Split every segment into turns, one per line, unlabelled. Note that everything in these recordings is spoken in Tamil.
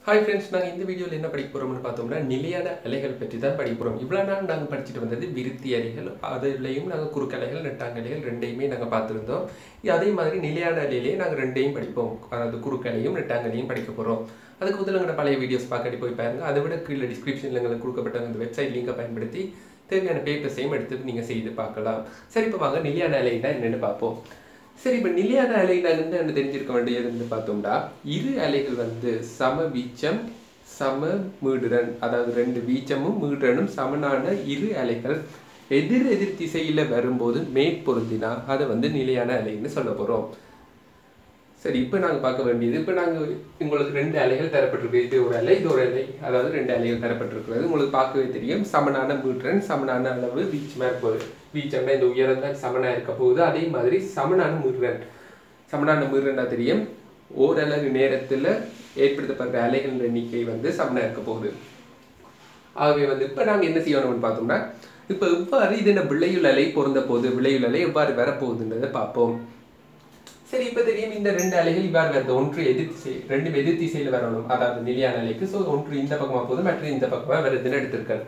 ஹாய் ஃப்ரெண்ட்ஸ் நாங்கள் இந்த வீடியோவில் என்ன படிக்க போகிறோம்னு பார்த்தோம்னா நிலையான அலைகள் பற்றி தான் படிக்க போகிறோம் இவ்வளோ நாள் நாங்கள் படிச்சுட்டு வந்தது விருத்தி அலைகள் அதுலேயும் நாங்கள் குறுக்கலைகள் நெட்டாங்கலைகள் ரெண்டையுமே நாங்கள் பார்த்துருந்தோம் அதே மாதிரி நிலையான அலையிலேயே நாங்கள் ரெண்டையும் படிப்போம் அதாவது குறுக்கலையும் நெட்டாங்கலையும் படிக்க போகிறோம் அதுக்கு முதல்ல எங்களோட பழைய வீடியோஸ் பார்க்கடி போய் பாருங்க அதை விட கீழே டிஸ்கிரிப்ஷனில் எங்களுக்கு கொடுக்கப்பட்ட அந்த வெப்சைட் லிங்கை பயன்படுத்தி தேவையான பேப்பர்ஸையும் எடுத்து நீங்கள் செய்து பார்க்கலாம் சரி இப்போ வாங்க நிலையான அலைனா என்னென்னு பார்ப்போம் சரி இப்போ நிலையான அலையில இருந்து என்ன தெரிஞ்சிருக்க வேண்டியதுன்னு பார்த்தோம்னா இரு அலைகள் வந்து சம வீச்சம் சம மீடுரன் அதாவது ரெண்டு வீச்சமும் மீடுரனும் சமனான இரு அலைகள் எதிர் எதிர் திசையில வரும்போது மேற்பொருந்தினா அதை வந்து நிலையான அலைன்னு சொல்ல போறோம் சரி இப்போ நாங்கள் பார்க்க வேண்டியது இப்போ நாங்கள் உங்களுக்கு ரெண்டு அலைகள் தரப்பட்டிருக்கு இது ஒரு அலை இது ஒரு அலை அதாவது ரெண்டு அலைகள் தரப்பட்டிருக்கிறது உங்களுக்கு பார்க்கவே தெரியும் சமனான மீட்டரன் சமனான அளவு வீச்சமாக இருப்பது வீச்சம்னா இந்த உயரம் தான் சமனாக இருக்க போகுது அதே மாதிரி சமனான மீட்டரன் சமனான மீட்டரன்னா தெரியும் ஓரளவு நேரத்தில் ஏற்படுத்தப்படுற அலைகளின் எண்ணிக்கை வந்து சமனாக இருக்க போகுது ஆகவே வந்து இப்போ நாங்கள் என்ன செய்யணும்னு பார்த்தோம்னா இப்போ எவ்வாறு இது என்ன விளையுள் அலை பொருந்த போகுது விளையுள் அலை எவ்வாறு வரப்போகுதுன்றதை பார்ப்போம் சரி இப்போ தெரியும் இந்த ரெண்டு அலைகள் இவ்வாறு வருது ஒன்று எதிர் திசை ரெண்டும் எதிர் திசையில் வரணும் அதாவது நிலையான அலைக்கு ஸோ ஒன்று இந்த பக்கமாக போகுது மற்ற இந்த பக்கமாக வருதுன்னு எடுத்திருக்காரு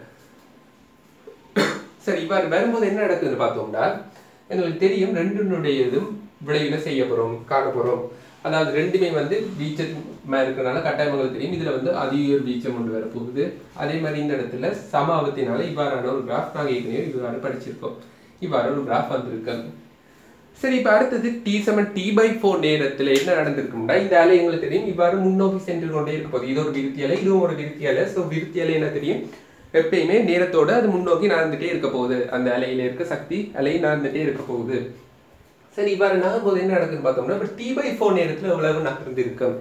சரி இவ்வாறு வரும்போது என்ன நடக்குதுன்னு பார்த்தோம்னா எங்களுக்கு தெரியும் ரெண்டுனுடையதும் விளைவுல செய்ய போகிறோம் காண போகிறோம் அதாவது ரெண்டுமே வந்து வீச்சமாக இருக்கிறனால கட்டாயம் உங்களுக்கு தெரியும் இதில் வந்து அதிக வீச்சம் கொண்டு வர போகுது அதே மாதிரி இந்த இடத்துல சமாவத்தினால இவ்வாறான ஒரு கிராஃப் நாங்கள் ஏற்கனவே இவ்வாறு படிச்சிருக்கோம் இவ்வாறு ஒரு கிராஃப் வந்திருக்கு சரி இப்போ அடுத்தது T seven T by four நேரத்தில் என்ன நடந்திருக்கும்னா இந்த அலை எங்களுக்கு தெரியும் இவ்வாறு முன்னோக்கி சென்று கொண்டே இருக்க போகுது இது ஒரு விருத்தி அலை இதுவும் ஒரு விருத்தி அலை ஸோ விருத்தி அலை என்ன தெரியும் எப்பயுமே நேரத்தோட அது முன்னோக்கி நடந்துட்டே இருக்க போகுது அந்த அலையில இருக்க சக்தி அலை நடந்துட்டே இருக்க போகுது சரி இவ்வாறு நகரும்போது என்ன நடக்குதுன்னு பார்த்தோம்னா இப்போ டி பை ஃபோர் நேரத்தில் எவ்வளவு நகர்ந்து இருக்கும்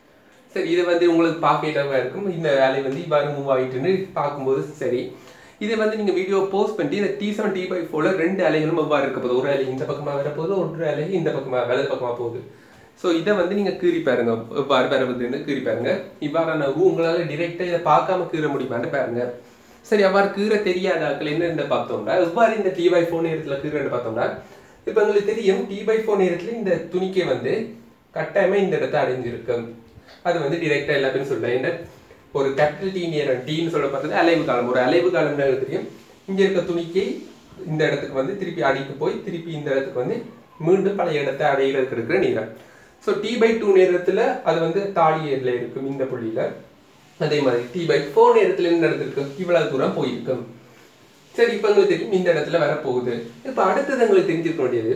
சரி இது வந்து உங்களுக்கு பார்க்கறவா இருக்கும் இந்த அலை வந்து இவ்வாறு மூவ் ஆகிட்டுன்னு பார்க்கும்போது சரி இதை வந்து நீங்கள் வீடியோ போஸ்ட் பண்ணிட்டு இந்த டி செவன் டி பை ஃபோரில் ரெண்டு அலைகளும் எவ்வாறு இருக்க போகுது ஒரு அலை இந்த பக்கமாக வர போகுது ஒரு அலை இந்த பக்கமாக வலது பக்கமாக போகுது ஸோ இதை வந்து நீங்கள் கீறி பாருங்க எவ்வாறு வருவதுன்னு கீறி பாருங்க இவ்வாறான உங்களால் டிரெக்டாக இதை பார்க்காம கீற முடியுமான்னு பாருங்க சரி அவ்வாறு கீற தெரியாத ஆட்கள் என்ன இருந்து பார்த்தோம்னா எவ்வாறு இந்த டி பை ஃபோர் நேரத்தில் கீறன்னு பார்த்தோம்னா இப்போ உங்களுக்கு தெரியும் டி பை ஃபோர் நேரத்தில் இந்த துணிக்கை வந்து கட்டாயமாக இந்த இடத்த அடைஞ்சிருக்கு அது வந்து டிரெக்டாக எல்லாத்தையும் சொல்கிறேன் என்ன ஒரு கேபிட்டல் டி நேரம் டீன்னு சொல்லப்பட்டது அலைவு காலம் ஒரு அலைவு காலம் தெரியும் இங்கே இருக்க துணிக்கை இந்த இடத்துக்கு வந்து திருப்பி அடிக்கு போய் திருப்பி இந்த இடத்துக்கு வந்து மீண்டும் பழைய இடத்தை அடைகிறதுக்கு இருக்கிற நேரம் ஸோ டி பை டூ நேரத்தில் அது வந்து தாலியில் இருக்கும் இந்த புள்ளியில் அதே மாதிரி டி பை ஃபோர் நேரத்தில் என்ன நடந்திருக்கு இவ்வளவு தூரம் போயிருக்கும் சரி இப்போ எங்களுக்கு தெரியும் இந்த இடத்துல வரப்போகுது இப்போ அடுத்தது எங்களுக்கு தெரிஞ்சிருக்க வேண்டியது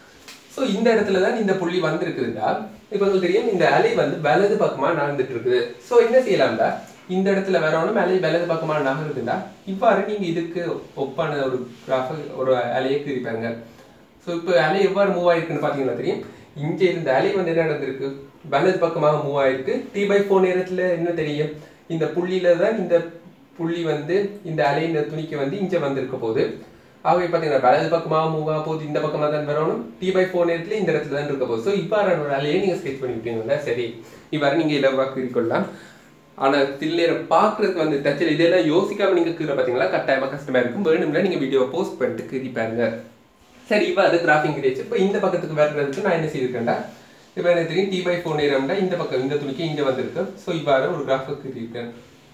ஸோ இந்த இடத்துல தான் இந்த புள்ளி வந்திருக்குதுண்டா இப்போ உங்களுக்கு தெரியும் இந்த அலை வந்து வலது பக்கமாக நகர்ந்துட்டு இருக்குது ஸோ என்ன செய்யலாம்டா இந்த இடத்துல வரணும் அலை வலது பக்கமாக நகருதுண்டா இவ்வாறு நீங்கள் இதுக்கு ஒப்பான ஒரு கிராஃபை ஒரு அலையை கிரிப்பாங்க ஸோ இப்போ அலை எவ்வாறு மூவ் ஆயிருக்குன்னு பார்த்தீங்கன்னா தெரியும் இங்கே இருந்த அலை வந்து என்ன நடந்திருக்கு வலது பக்கமாக மூவ் ஆயிருக்கு டி பை ஃபோர் நேரத்தில் என்ன தெரியும் இந்த புள்ளியில தான் இந்த புள்ளி வந்து இந்த அலை இந்த துணிக்கு வந்து இங்கே வந்திருக்க போகுது ஆகவே பார்த்தீங்கன்னா வலது பக்கமாக மூவ் ஆக போகுது இந்த பக்கமாக தான் வரணும் டி பை ஃபோர் நேரத்தில் இந்த இடத்துல தான் இருக்க போகுது ஸோ இவ்வாறான ஒரு அலையை நீங்கள் ஸ்கெச் பண்ணிவிட்டீங்கன்னா சரி இவ்வாறு நீங்கள் இலவாக கீறிக்கொள்ளலாம் ஆனால் தில்லேரை பார்க்குறதுக்கு வந்து டச்சில் இதெல்லாம் யோசிக்காம நீங்கள் கீரை பார்த்தீங்களா கட்டாயமாக கஷ்டமாக இருக்கும் வேணும்னா நீங்கள் வீடியோவை போஸ்ட் பண்ணிட்டு கீறி பாருங்க சரி இப்போ அது கிராஃபிங் கிரியேச்சு இப்போ இந்த பக்கத்துக்கு வர்றதுக்கு நான் என்ன செய்திருக்கேன்டா இப்போ எனக்கு தெரியும் டி பை ஃபோர் நேரம்னா இந்த பக்கம் இந்த துணிக்கு இங்கே வந்திருக்கு ஸோ இவ்வாறு ஒரு கிராஃபை கீறியிருக்கேன்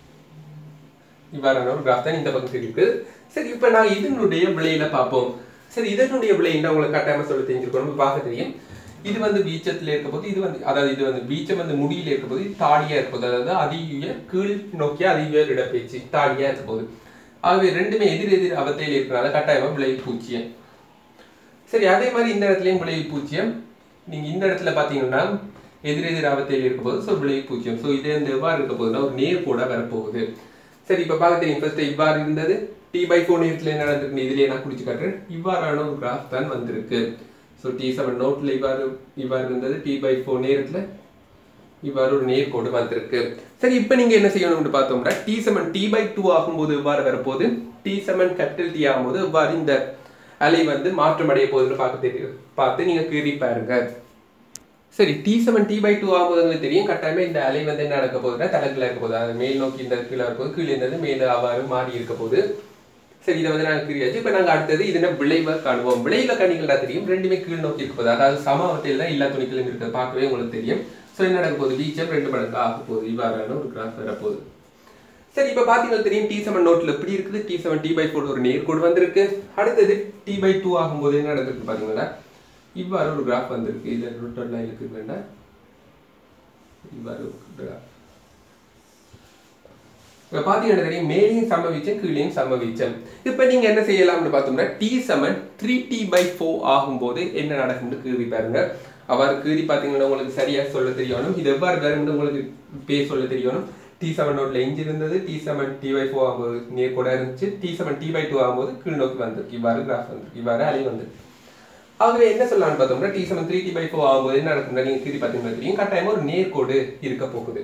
இவ்வாறான ஒரு கிராஃப் தான் இந்த பக்கம் இருக்கு சரி இப்போ நான் இதனுடைய விலையில பார்ப்போம் சரி இதனுடைய விலை என்ன உங்களுக்கு கட்டாயமா சொல்ல தெரிஞ்சிருக்கணும் பார்க்க தெரியும் இது வந்து பீச்சத்தில் இருக்க போது இது வந்து அதாவது இது வந்து பீச்சம் வந்து முடியில இருக்க போது இது தாடியா இருக்க போது அதாவது அதிக கீழ் நோக்கிய அதிக இடப்பெயர்ச்சி தாடியா இருக்க போது ஆகவே ரெண்டுமே எதிர் எதிர் அவத்தையில் இருக்கிறனால கட்டாயமா விளைவு பூச்சியம் சரி அதே மாதிரி இந்த இடத்துலயும் விளைவு பூச்சியம் நீங்க இந்த இடத்துல பாத்தீங்கன்னா எதிர் எதிர் அவத்தையில் இருக்க போது ஸோ விளைவு பூச்சியம் ஸோ இது இந்த எவ்வாறு இருக்க போகுதுன்னா ஒரு நேர் கூட வரப்போகுது சரி இப்போ பார்க்க தெரியும் ஃபர்ஸ்ட் இவ்வாறு இருந்தது டி பை ஃபோர் நேரத்தில் என்ன நடந்திருக்கு இதுலேயே நான் குடிச்சு காட்டுறேன் இவ்வாறான ஒரு கிராஃப் தான் வந்திருக்கு ஸோ டி செவன் நோட்டில் இவ்வாறு இவ்வாறு இருந்தது டி பை ஃபோர் நேரத்தில் இவ்வாறு ஒரு நேர்கோடு வந்திருக்கு சரி இப்போ நீங்கள் என்ன செய்யணும்னு பார்த்தோம்னா T seven T by two ஆகும்போது இவ்வாறு வரப்போகுது டி செவன் கேபிட்டல் டி ஆகும்போது இவ்வாறு இந்த அலை வந்து மாற்றம் அடைய போகுதுன்னு பார்க்க தெரியும் பார்த்து நீங்கள் கீறி பாருங்க சரி T seven T by two ஆகும்போது தெரியும் கட்டாயமே இந்த அலை வந்து என்ன நடக்க போகுதுன்னா தலைக்கில் இருக்க போகுது அது மேல் நோக்கி இந்த கீழே இருக்க கீழே இருந்தது மேலே அவ்வாறு மாறி இருக்க போகுது சரி இதை வந்து நாங்கள் கிரியாச்சு இப்போ நாங்கள் அடுத்தது இதனை விளைவை காணுவோம் விளைவில் கணிகளா தெரியும் ரெண்டுமே கீழ் நோக்கி இருக்க போகுது அதாவது சமவத்தையில் தான் எல்லா துணிகளும் இருக்குது பார்க்கவே உங்களுக்கு தெரியும் ஸோ என்ன நடக்க போகுது வீச்சம் ரெண்டு மடங்கு ஆக போகுது இவ்வாறான ஒரு கிராஃப் வரப்போகுது சரி இப்போ பார்த்தீங்கன்னா தெரியும் டி செவன் நோட்டில் எப்படி இருக்குது T seven T by four ஒரு நேர்கோடு வந்திருக்கு அடுத்தது டி பை டூ ஆகும்போது என்ன நடந்திருக்கு பார்த்தீங்கன்னா இவ்வாறு ஒரு கிராஃப் வந்திருக்கு இதில் ரோட்டர் லைன் இருக்கு வேண்டாம் இவ்வாறு ஒரு கிராஃப் இப்போ பார்த்தீங்கன்னா தெரியும் மேலேயும் சம வீச்சம் கீழேயும் சம வீச்சம் இப்போ நீங்கள் என்ன செய்யலாம்னு பார்த்தோம்னா T seven three T by four ஆகும்போது என்ன நடக்கும்னு கீறி பாருங்க அவ்வாறு கீறி பார்த்தீங்கன்னா உங்களுக்கு சரியாக சொல்ல தெரியணும் இது எவ்வாறு வரும்னு உங்களுக்கு பேர் சொல்ல தெரியணும் டி செவன் நோட்ல இஞ்சி இருந்தது T seven T by four ஆகும்போது நேர் கூட இருந்துச்சு T seven T by two ஆகும்போது கீழ் நோக்கி வந்திருக்கு இவ்வாறு கிராஃப் வந்திருக்கு இவ்வாறு அலை வந்திருக்கு ஆகவே என்ன சொல்லலாம்னு பார்த்தோம்னா T seven three T by four ஆகும்போது என்ன நடக்கும்னா நீங்கள் கீறி பார்த்தீங்கன்னா தெரியும் கட்டாயமா ஒரு நேர்கோடு இருக்க போகுது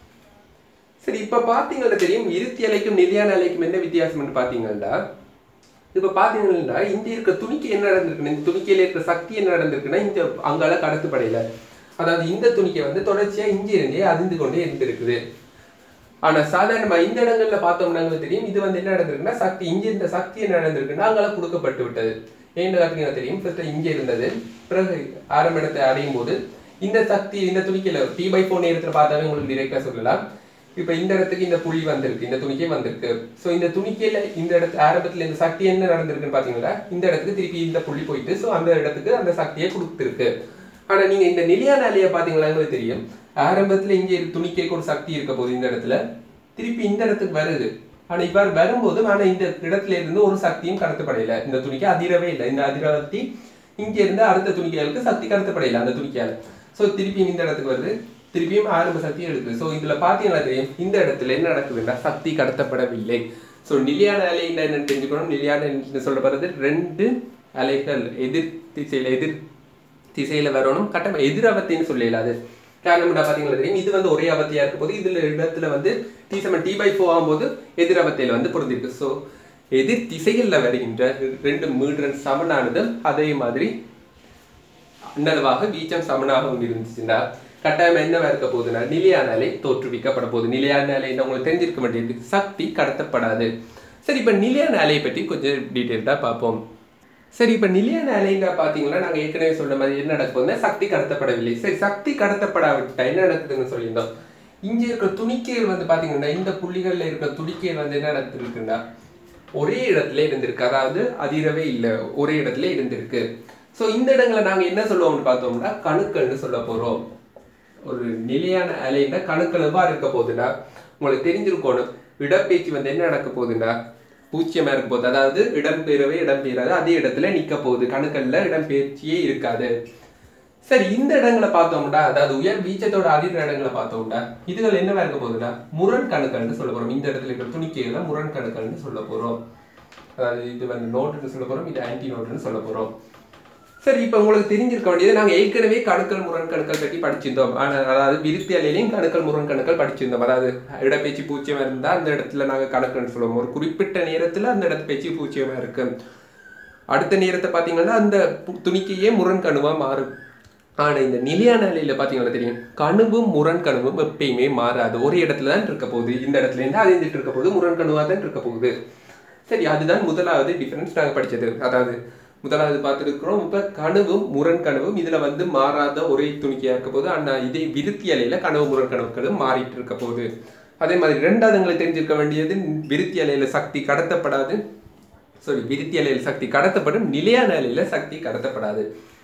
சரி இப்ப பாத்தீங்கன்னா தெரியும் இருத்தி அலைக்கும் நிலையான அலைக்கும் என்ன வித்தியாசம்னு பாத்தீங்கன்னா இப்ப பாத்தீங்கன்னா இங்க இருக்க துணிக்கு என்ன நடந்திருக்குன்னு இந்த துணிக்கையில இருக்க சக்தி என்ன நடந்திருக்குன்னா இந்த அங்கால கடத்துப்படையில அதாவது இந்த துணிக்கை வந்து தொடர்ச்சியா இங்க இருந்தே அதிர்ந்து கொண்டே இருந்திருக்குது ஆனா சாதாரணமா இந்த இடங்கள்ல பார்த்தோம்னா தெரியும் இது வந்து என்ன நடந்திருக்குன்னா சக்தி இங்க இருந்த சக்தி என்ன நடந்திருக்குன்னா அங்கால கொடுக்கப்பட்டு விட்டது ஏன்னு பார்த்தீங்கன்னா தெரியும் ஃபர்ஸ்ட் இங்க இருந்தது பிறகு ஆரம்ப இடத்தை அடையும் போது இந்த சக்தி இந்த துணிக்கையில டி பை ஃபோர் நேரத்துல பார்த்தாவே உங்களுக்கு டிரெக்டா சொல்லலாம் இப்ப இந்த இடத்துக்கு இந்த புள்ளி வந்திருக்கு இந்த துணிக்கே வந்திருக்கு சோ இந்த துணிக்கையில இந்த இடத்து ஆரம்பத்துல இந்த சக்தி என்ன நடந்திருக்குன்னு பாத்தீங்கன்னா இந்த இடத்துக்கு திருப்பி இந்த புள்ளி போயிட்டு சோ அந்த இடத்துக்கு அந்த சக்தியை கொடுத்துருக்கு ஆனா நீங்க இந்த நிலையான அலையை பாத்தீங்களான்னு தெரியும் ஆரம்பத்துல இங்க இரு- துணிக்கைக்கு ஒரு சக்தி இருக்க போகுது இந்த இடத்துல திருப்பி இந்த இடத்துக்கு வருது ஆனா இவ்வாறு வரும்போது ஆனா இந்த இடத்துல இருந்து ஒரு சக்தியும் கடத்தப்படையில இந்த துணிக்கு அதிரவே இல்லை இந்த அதிரவத்தி இங்க இருந்து அடுத்த துணிக்கைகளுக்கு சக்தி கடத்தப்படையில அந்த துணிக்கையால சோ திருப்பி இந்த இடத்துக்கு வருது திருப்பியும் ஆரம்ப சக்தி எடுக்குது ஸோ இதுல பாத்தீங்கன்னா தெரியும் இந்த இடத்துல என்ன நடக்குதுன்னா சக்தி கடத்தப்படவில்லை ஸோ நிலையான அலை என்னன்னு தெரிஞ்சுக்கணும் நிலையான என்று சொல்லப்படுறது ரெண்டு அலைகள் எதிர் திசையில எதிர் திசையில வரணும் கட்டம் எதிர் அவத்தின்னு சொல்லல அது காரணம் என்ன பாத்தீங்கன்னா தெரியும் இது வந்து ஒரே அவத்தியா இருக்க போது இதுல இடத்துல வந்து T seven T by four ஆகும்போது எதிர் அவத்தையில வந்து பொருந்திருக்கு ஸோ எதிர் திசைகள்ல வருகின்ற ரெண்டு மீடுரன் சமனானது அதே மாதிரி அன்னளவாக வீச்சம் சமனாகவும் இருந்துச்சுன்னா கட்டாயம் என்னவா இருக்க போகுதுன்னா நிலையான அலை தோற்றுவிக்கப்பட போகுது நிலையான அலை உங்களுக்கு தெரிஞ்சிருக்க வேண்டியது சக்தி கடத்தப்படாது சரி இப்ப நிலையான அலையை பற்றி கொஞ்சம் டீட்டெயில்டா பார்ப்போம் சரி இப்ப நிலையான அலைங்க பாத்தீங்கன்னா நாங்க ஏற்கனவே சொன்ன மாதிரி என்ன நடக்குதுன்னா சக்தி கடத்தப்படவில்லை சரி சக்தி கடத்தப்படாவிட்டா என்ன நடக்குதுன்னு சொல்லியிருந்தோம் இங்க இருக்க துணிக்கைகள் வந்து பாத்தீங்கன்னா இந்த புள்ளிகள்ல இருக்க துணிக்கைகள் வந்து என்ன நடந்திருக்குன்னா ஒரே இடத்துல இருந்திருக்கு அதாவது அதிரவே இல்லை ஒரே இடத்துல இருந்திருக்கு சோ இந்த இடங்களை நாங்க என்ன சொல்லுவோம்னு பார்த்தோம்னா கணுக்கள்னு சொல்ல போறோம் ஒரு நிலையான அலைன்னா கணுக்கள் எவ்வாறு இருக்க போகுதுன்னா உங்களுக்கு தெரிஞ்சிருக்கணும் இடப்பெயர்ச்சி வந்து என்ன நடக்க போகுதுன்னா பூச்சியமா இருக்க போகுது அதாவது இடம்பெயரவே இடம்பெயராது அதே இடத்துல நிக்க போகுது கணுக்கள்ல இடம்பெயர்ச்சியே இருக்காது சரி இந்த இடங்களை பார்த்தோம்னா அதாவது உயர் வீச்சத்தோட அதிர இடங்களை பார்த்தோம்னா இதுகள் என்னவா இருக்க போகுதுன்னா முரண் கணுக்கள்னு சொல்ல போறோம் இந்த இடத்துல இருக்கிற துணிக்கைகளை முரண் கணுக்கள்னு சொல்ல போறோம் அதாவது இது வந்து நோட்டுன்னு சொல்ல போறோம் இது ஆன்டி நோட்டுன்னு சொல்ல போறோம் சரி இப்போ உங்களுக்கு தெரிஞ்சிருக்க வேண்டியது நாங்க ஏற்கனவே கணுக்கள் முரண் கணுக்கள் பற்றி படிச்சிருந்தோம் ஆனா, அதாவது விருத்தி அலையிலையும் கணுக்கள் முரண் கணுக்கள் படிச்சிருந்தோம் அதாவது இடப்பேச்சு பூச்சியமா இருந்தா அந்த இடத்துல நாங்க கணக்குன்னு சொல்லுவோம் ஒரு குறிப்பிட்ட நேரத்துல அந்த இடத்து பேச்சு பூச்சியமா இருக்கு அடுத்த நேரத்தை பாத்தீங்கன்னா அந்த பு- துணிக்கையே முரண் கணுவா மாறும் ஆனா இந்த நிலையான நிலையில பாத்தீங்கன்னா தெரியும் கணுவும் முரண் கணுவும் எப்பயுமே மாறாது ஒரு இடத்துல தான் இருக்க போகுது இந்த இடத்துல இருந்து அது இருந்துட்டு இருக்க போகுது முரண் கணுவா தான் இருக்க போகுது சரி அதுதான் முதலாவது டிஃபரன்ஸ் நாங்க படிச்சது அதாவது முதலாவது பார்த்துருக்கிறோம் இப்ப கனவும் முரண் கனவும் இதுல வந்து மாறாத ஒரே துணிக்கையா இருக்க போது ஆனா இதே விருத்தி அலையில கனவு முரண் கனவுகளும் மாறிட்டு இருக்க போகுது அதே மாதிரி ரெண்டாவது உங்களுக்கு தெரிஞ்சிருக்க வேண்டியது விருத்தி அலையில சக்தி கடத்தப்படாது சாரி விருத்தி அலையில சக்தி கடத்தப்படும் நிலையான அலையில சக்தி கடத்தப்படாது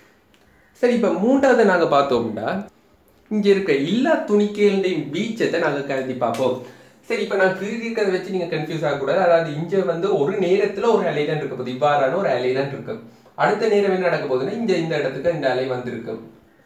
சரி இப்ப மூன்றாவது நாங்க பார்த்தோம்னா இங்க இருக்க எல்லா துணிக்கைகளையும் பீச்சத்தை நாங்க கருதி பார்ப்போம் சரி இப்ப நான் கீழ் இருக்கிறத வச்சு நீங்க கன்ஃபியூஸ் ஆகக்கூடாது அதாவது இங்க வந்து ஒரு நேரத்துல ஒரு அலை தான் இருக்க போகுது இவ்வாறான ஒரு அலை தான் இருக்கும் அடுத்த நேரம் என்ன நடக்க போகுதுன்னா இங்க இந்த இடத்துக்கு இந்த அலை வந்திருக்கும்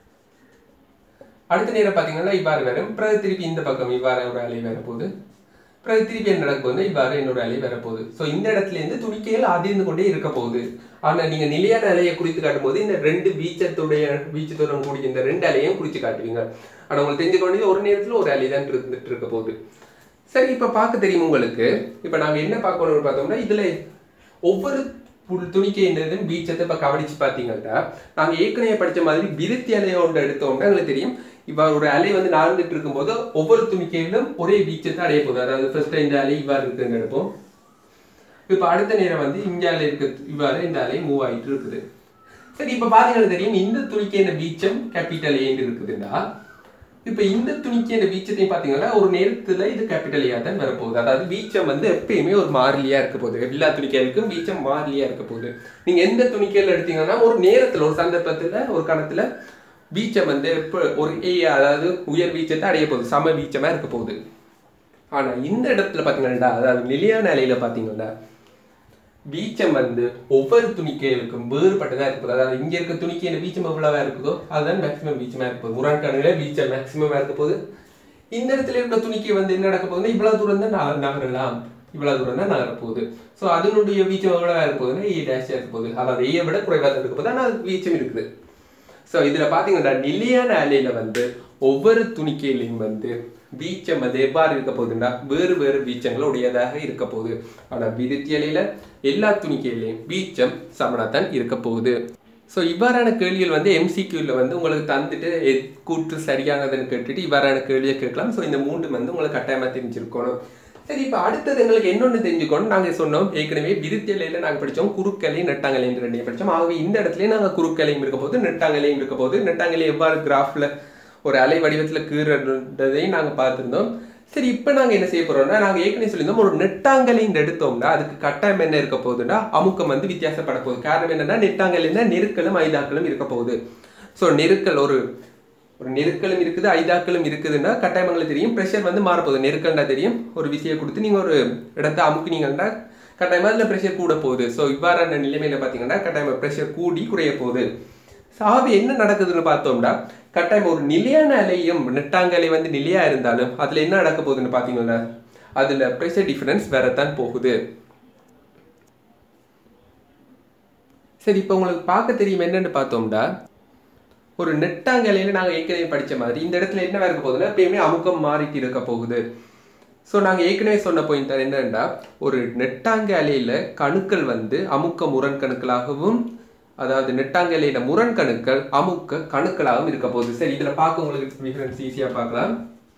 அடுத்த நேரம் பாத்தீங்கன்னா இவ்வாறு வரும் பிறகு திருப்பி இந்த பக்கம் இவ்வாறு ஒரு அலை வரப்போகுது பிறகு திருப்பி என்ன நடக்க போகுது இவ்வாறு இன்னொரு அலை வரப்போகுது ஸோ இந்த இடத்துல இருந்து துணிக்கைகள் அதிர்ந்து கொண்டே இருக்க போகுது ஆனா நீங்க நிலையான அலையை குறித்து காட்டும்போது இந்த ரெண்டு வீச்சத்துடைய வீச்சத்துடன் கூடிய இந்த ரெண்டு அலையும் குறிச்சு காட்டுவீங்க ஆனா உங்களுக்கு தெரிஞ்சுக்க வேண்டியது ஒரு நேரத்துல ஒரு அலை தான் இருந்துட்டு இருக்க போகுது சரி இப்ப பார்க்க தெரியும் உங்களுக்கு இப்ப நாங்க என்ன பார்க்கணும்னு பார்த்தோம்னா இதுல ஒவ்வொரு புல் துணிக்கைன்றதும் பீச்சத்தை இப்ப கவனிச்சு பார்த்தீங்கன்னா நாங்க ஏற்கனவே படிச்ச மாதிரி விருத்தி அலையை ஒன்று எடுத்தோம்னா எங்களுக்கு தெரியும் இவ்வாறு ஒரு அலை வந்து நடந்துட்டு இருக்கும்போது ஒவ்வொரு துணிக்கையிலும் ஒரே பீச்சத்தை அடைய போகுது அதாவது ஃபர்ஸ்ட் இந்த அலை இவ்வாறு இருக்குன்னு எடுப்போம் இப்ப அடுத்த நேரம் வந்து இங்க அலை இருக்கு இவ்வாறு இந்த அலை மூவ் ஆயிட்டு இருக்குது சரி இப்ப பாத்தீங்கன்னா தெரியும் இந்த துணிக்கையின் பீச்சம் கேபிட்டல் ஏன்னு இருக்குதுன்னா இப்போ இந்த துணிக்கு இந்த வீச்சத்தையும் பார்த்தீங்கன்னா ஒரு நேரத்தில் இது கேபிட்டலியாக தான் வரப்போகுது அதாவது வீச்சம் வந்து எப்பயுமே ஒரு மாறிலியாக இருக்க போகுது எல்லா துணிக்கைகளுக்கும் வீச்சம் மாறிலியாக இருக்க போகுது நீங்கள் எந்த துணிக்கையில் எடுத்தீங்கன்னா ஒரு நேரத்தில் ஒரு சந்தர்ப்பத்தில் ஒரு கணத்தில் வீச்சம் வந்து இப்போ ஒரு ஏ அதாவது உயர் வீச்சத்தை அடைய போகுது சம வீச்சமாக இருக்க போகுது ஆனால் இந்த இடத்துல பார்த்தீங்கன்னா அதாவது நிலையான நிலையில் பார்த்தீங்கன்னா வீச்சம் வந்து ஒவ்வொரு துணிக்கைகளுக்கும் வேறுபட்டதா இருக்குது அதாவது இங்க இருக்க துணிக்கையில வீச்சம் எவ்வளவா இருக்குதோ அதுதான் மேக்ஸிமம் வீச்சமா இருப்போது முரண்கணில வீச்சம் மேக்ஸிமமா இருக்க போகுது இந்த இடத்துல இருக்க துணிக்கை வந்து என்ன நடக்க போகுதுன்னா இவ்வளவு தூரம் தான் நக- நகரலாம் இவ்வளவு தூரம் தான் நகர போகுது ஸோ அதனுடைய வீச்சம் எவ்வளவா இருக்க போகுதுன்னா ஏ டேஷா இருக்க போகுது அதாவது ஏயை விட குறைவாக தான் இருக்க போகுது ஆனால் அது வீச்சம் இருக்குது ஸோ இதில் பார்த்தீங்கன்னா நிலையான அலையில வந்து ஒவ்வொரு துணிக்கையிலையும் வந்து வீச்சம் வந்து எவ்வாறு இருக்க போகுதுன்னா வேறு வேறு வீச்சங்கள் உடையதாக இருக்க போகுது ஆனால் விருத்தி அலையில எல்லா துணிக்கையிலையும் வீச்சம் சமனாத்தான் இருக்க போகுது ஸோ இவ்வாறான கேள்விகள் வந்து எம்சிக்யூல வந்து உங்களுக்கு தந்துட்டு எத் கூற்று சரியானதுன்னு கேட்டுட்டு இவ்வாறான கேள்வியை கேட்கலாம் ஸோ இந்த மூன்று வந்து உங்களுக்கு கட்டாயமாக தெரிஞ்சிருக்கணும் சரி இப்போ அடுத்தது எங்களுக்கு என்னொன்று தெரிஞ்சுக்கணும் நாங்கள் சொன்னோம் ஏற்கனவே விருத்தியலையில் நாங்கள் படித்தோம் குறுக்கலை நெட்டாங்கலையும் ரெண்டையும் படித்தோம் ஆகவே இந்த இடத்துல நாங்கள் குறுக்கலையும் இருக்க போது நெட்டாங்கலையும் இருக்க போது நெட்டாங்கலை எவ்வாறு கிராஃபில் ஒரு அலை வடிவத்தில் கீறதையும் நாங்கள் பார்த்துருந்தோம் சரி இப்போ நாங்கள் என்ன செய்ய போறோம்னா நாங்கள் ஏற்கனவே சொல்லியிருந்தோம் ஒரு நெட்டாங்கலையும் எடுத்தோம்னா அதுக்கு கட்டாயம் என்ன இருக்க போகுதுன்னா அமுக்கம் வந்து வித்தியாசப்பட போகுது காரணம் என்னன்னா நெட்டாங்கலைன்னா நெருக்கலும் ஐதாக்களும் இருக்க போகுது ஸோ நெருக்கல் ஒரு ஒரு நெருக்கலும் இருக்குது ஐதாக்களும் இருக்குதுன்னா கட்டாயம் உங்களுக்கு தெரியும் ப்ரெஷர் வந்து மாறப்போகுது நெருக்கல்னா தெரியும் ஒரு விசையை கொடுத்து நீங்கள் ஒரு இடத்த அமுக்குனீங்கன்னா கட்டாயமாக அதில் ப்ரெஷர் கூட போகுது ஸோ இவ்வாறான நிலைமையில பார்த்தீங்கன்னா கட்டாயமாக ப்ரெஷர் கூடி குறைய போகுது So, ஆகவே என்ன நடக்குதுன்னு பார்த்தோம்னா கட்டாயம் ஒரு நிலையான அலையும் நெட்டாங்கலை வந்து நிலையா இருந்தாலும் அதுல என்ன நடக்க போகுதுன்னு பார்த்தீங்கன்னா அதுல ப்ரெஷர் டிஃபரன்ஸ் வரத்தான் போகுது சரி இப்போ உங்களுக்கு பார்க்க தெரியும் என்னன்னு பார்த்தோம்னா ஒரு நெட்டாங்கலையில நாங்கள் ஏற்கனவே படிச்ச மாதிரி இந்த இடத்துல என்ன இருக்க போகுதுன்னா எப்பயுமே அமுக்கம் மாறிட்டு இருக்க போகுது ஸோ நாங்கள் ஏற்கனவே சொன்ன பாயிண்ட் என்னன்னா ஒரு நெட்டாங்கலையில கணுக்கள் வந்து அமுக்க முரண் கணுக்களாகவும் அதாவது நெட்டாங்கலையில முரண் கணுக்கள் அமுக்க கணுக்களாகவும் இருக்க போகுது சரி இதுல பார்க்க உங்களுக்கு டிஃபரன்ஸ் ஈஸியா பார்க்கலாம்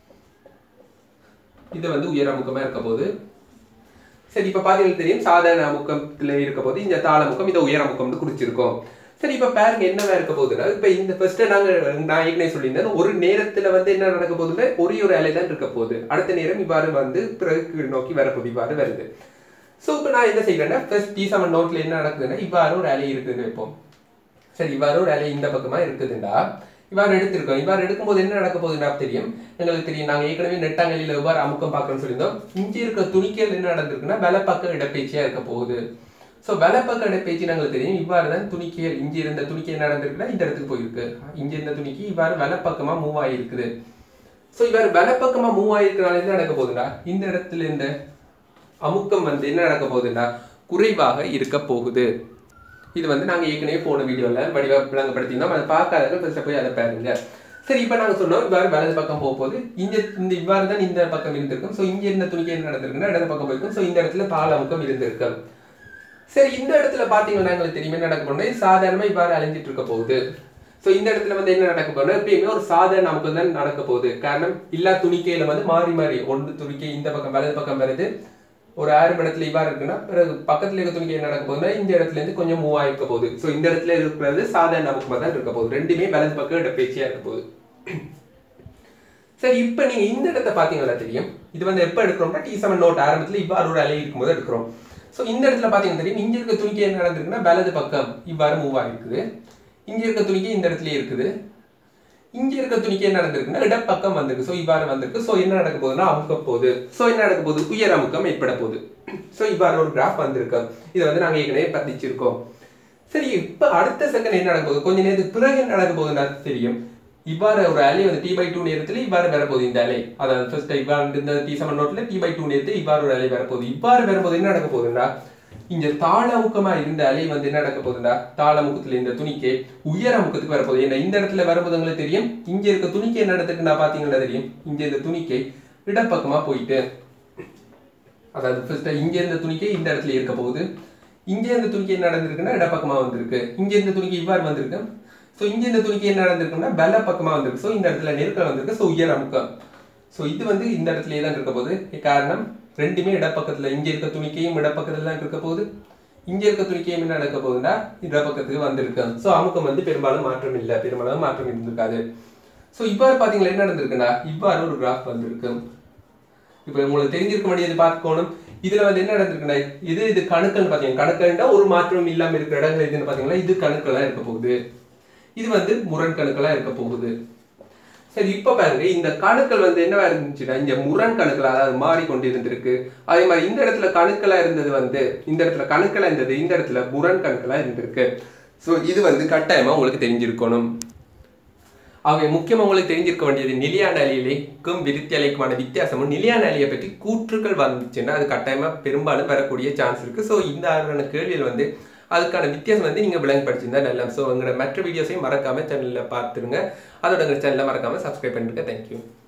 இது வந்து உயர் அமுக்கமா இருக்க போகுது சரி இப்ப பாத்தீங்கன்னா தெரியும் சாதாரண அமுக்கத்துல இருக்க போது இந்த தாள அமுக்கம் இதை உயர் அமுக்கம்னு குறிச்சிருக்கோம் சரி இப்ப பாருங்க என்னவா இருக்க போகுதுன்னா இப்ப இந்த ஃபர்ஸ்ட் நாங்க நான் ஏற்கனவே சொல்லியிருந்தேன் ஒரு நேரத்துல வந்து என்ன நடக்க போகுதுன்னா ஒரே ஒரு அலை தான் இருக்க போகுது அடுத்த நேரம் இவ்வாறு வந்து பிறகு கீழ் நோக்கி வரப்போகுது இவ்வாறு வருது ஸோ இப்போ நான் என்ன செய்யறேன்னா ஃபர்ஸ்ட் டி செவன் நோட்ல என்ன நடக்குதுன்னா இவ்வாறு ஒரு அலை இருக்குதுன்னு வைப்போம் சரி இவ்வாறு ஒரு அலை இந்த பக்கமா இருக்குதுண்டா இவ்வாறு எடுத்திருக்கோம் இவ்வாறு எடுக்கும்போது என்ன நடக்க போகுதுன்னா தெரியும் எங்களுக்கு தெரியும் நாங்க ஏற்கனவே நெட்டாங்கலியில் எவ்வாறு அமுக்கம் பார்க்கணும்னு சொல்லியிருந்தோம் இஞ்சி இருக்க துணிக்கையில் என்ன நடந்திருக்குன்னா வலப்பக்க இடப்பெயர்ச்சியா இருக்க போகுது ஸோ வலப்பக்க இடப்பெயர்ச்சி நாங்களுக்கு தெரியும் இவ்வாறு தான் துணிக்கையில் இஞ்சி இருந்த துணிக்கை என்ன நடந்திருக்குன்னா இந்த இடத்துக்கு போயிருக்கு இஞ்சி இருந்த துணிக்கு இவ்வாறு வலப்பக்கமா மூவ் ஆகிருக்குது ஸோ இவ்வாறு வலப்பக்கமா மூவ் ஆகிருக்கனால என்ன நடக்க போகுதுன்னா இந்த இடத்துல இந்த அமுக்கம் வந்து என்ன நடக்க போகுதுன்னா குறைவாக இருக்க போகுது இது வந்து நாங்க ஏற்கனவே போன வீடியோல வடிவா விளங்கப்படுத்தினோம் அதை பார்க்காதவங்க ஃபர்ஸ்ட் போய் அதை பாருங்க சரி இப்போ நாங்க சொன்னோம் இவ்வாறு வலது பக்கம் போக போகுது இங்க இந்த இவ்வாறு தான் இந்த பக்கம் இருந்திருக்கும் ஸோ இங்க இருந்த துணிக்கு என்ன நடந்திருக்குன்னா இடது பக்கம் போயிருக்கும் ஸோ இந்த இடத்துல தாள அமுக்கம் இருந்திருக்கும் சரி இந்த இடத்துல பாத்தீங்கன்னா எங்களுக்கு தெரியுமே என்ன நடக்க போனா சாதாரணமா இவ்வாறு அலைஞ்சிட்டு இருக்க போகுது சோ இந்த இடத்துல வந்து என்ன நடக்க போகுதுன்னா எப்பயுமே ஒரு சாதாரண அமுக்கம் தான் நடக்க போகுது காரணம் எல்லா துணிக்கையில வந்து மாறி மாறி ஒன்று துணிக்கை இந்த பக்கம் வலது பக்கம் வருது ஒரு ஆறு இடத்துல இவ்வாறு இருக்குன்னா பிறகு பக்கத்துல இருக்க துணிக்கை என்ன நடக்க போகுதுன்னா இந்த இடத்துல இருந்து கொஞ்சம் மூவ் ஆகிருக்க போகுது சோ இந்த இடத்துல இருக்கிறது சாதாரண அமுக்கமா தான் இருக்க போகுது ரெண்டுமே வலது பக்கம் இடப்பெயர்ச்சியா இருக்க போகுது சரி இப்போ நீங்க இந்த இடத்த பாத்தீங்கன்னா தெரியும் இது வந்து எப்போ எடுக்கிறோம்னா டி செவன் நோட் ஆரம்பத்துல இவ்வாறு ஒரு அலை இருக்கும்போது எடுக்கிறோம் ஸோ இந்த இடத்துல பாத்தீங்கன்னா தெரியும் இங்க இருக்க துணிக்கை என்ன நடந்திருக்குன்னா வலது பக்கம் இவ்வாறு மூவ் ஆகிருக்குது இங்க இருக்க துணிக்கை இந்த இடத்துல இருக்குது இங்க இருக்க துணிக்கு என்ன நடந்திருக்குன்னா இடப்பக்கம் வந்திருக்கு ஸோ இவ்வாறு வந்திருக்கு ஸோ என்ன நடக்க போகுதுன்னா அமுக்க போகுது ஸோ என்ன நடக்க போகுது உயர் அமுக்கம் ஏற்பட போகுது ஸோ இவ்வாறு ஒரு கிராஃப் வந்திருக்கு இதை வந்து நாங்க ஏற்கனவே பதிச்சிருக்கோம் சரி இப்ப அடுத்த செகண்ட் என்ன நடக்க போகுது கொஞ்ச நேரத்துக்கு பிறகு என்ன நடக்க போகுதுன்னா தெரியும் இவ்வாறு ஒரு அலை வந்து டி பை டூ நேரத்துல இவ்வாறு வரப்போகுது இந்த அலை அதாவது ஃபர்ஸ்ட் இவ்வாறு இந்த டி செவன் நோட்ல டி பை டூ நேரத்தில் இவ்வாறு ஒரு அலை வரப்போகுது இவ்வாறு வரும்போது என்ன நடக்க போகுதுன்னா இங்க தாள அமுக்கமா இருந்த அலை வந்து என்ன நடக்க போகுதுன்னா தாள அமுக்கத்துல இந்த துணிக்கு உயர் அமுக்கத்துக்கு வரப்போகுது ஏன்னா இந்த இடத்துல வரும்போது உங்களுக்கு தெரியும் இங்க இருக்க துணிக்கு என்ன இடத்துக்கு நான் பாத்தீங்கன்னா தெரியும் இங்க இந்த துணிக்கை இடப்பக்கமா போயிட்டு அதாவது ஃபர்ஸ்ட் இங்க இருந்த துணிக்கை இந்த இடத்துல இருக்க போகுது இங்க இருந்த துணிக்கு என்ன நடந்திருக்குன்னா இடப்பக்கமா வந்திருக்கு இங்க இருந்த துணிக்கு இவ்வாறு வந்திருக்கு ஸோ இங்க இந்த துணிக்கு என்ன நடந்திருக்குன்னா பல பக்கமா வந்திருக்கு ஸோ இந்த இடத்துல நெருக்கம் வந்திருக்கு ஸோ உயர் அமுக்கம் ஸோ இது வந்து இந்த இடத்துலயே தான் இருக்க போகுது காரணம் ரெண்டுமே இடப்பக்கத்துல இங்க இருக்க துணிக்கையும் இடப்பக்கத்துல தான் இருக்க போகுது இங்க இருக்க துணிக்கையும் என்ன நடக்க போகுதுன்னா இடப்பக்கத்துக்கு வந்திருக்கு ஸோ அமுக்கம் வந்து பெரும்பாலும் மாற்றம் இல்லை பெரும்பாலும் மாற்றம் இருந்திருக்காது ஸோ இவ்வாறு பார்த்தீங்களா என்ன நடந்திருக்குன்னா இவ்வாறு ஒரு கிராஃப் வந்திருக்கு இப்போ உங்களுக்கு தெரிஞ்சிருக்க வேண்டியது பார்க்கணும் இதுல வந்து என்ன நடந்திருக்குன்னா இது இது கணுக்கள்னு பார்த்தீங்கன்னா கணுக்கள்னா ஒரு மாற்றம் இல்லாம இருக்கிற இடங்கள் எதுன்னு பார்த்தீங்கன்னா இது கணுக்களா இருக்க போகுது இது வந்து முரண் கணுக்களா இருக்க போகுது சரி இப்ப பாருங்க இந்த கணுக்கள் வந்து என்னவா இருந்துச்சுன்னா இந்த முரண் கணுக்கள் அதாவது மாறிக்கொண்டு இருந்திருக்கு அதே மாதிரி இந்த இடத்துல கணுக்களா இருந்தது வந்து இந்த இடத்துல கணுக்களா இருந்தது இந்த இடத்துல முரண் கணுக்களா இருந்திருக்கு ஸோ இது வந்து கட்டாயமா உங்களுக்கு தெரிஞ்சிருக்கணும் ஆகவே முக்கியமாக உங்களுக்கு தெரிஞ்சிருக்க வேண்டியது நிலையான அலையிலைக்கும் விருத்தி அலைக்குமான வித்தியாசமும் நிலையான அலையை பற்றி கூற்றுக்கள் வந்துச்சுன்னா அது கட்டாயமாக பெரும்பாலும் வரக்கூடிய சான்ஸ் இருக்குது ஸோ இந்த ஆறான கேள்வியில் வந்து அதுக்கான வித்தியாசம் வந்து நீங்கள் விளங்கி படிச்சிருந்தா நல்லா ஸோ எங்களோட மற்ற வீடியோஸையும் மறக்காமல் சேனலில் பார்த்துருங்க அதோட எங்கள் சேனலில் மறக்காமல் சப்ஸ்கிரைப் பண்ணிருங்க தேங்க்யூ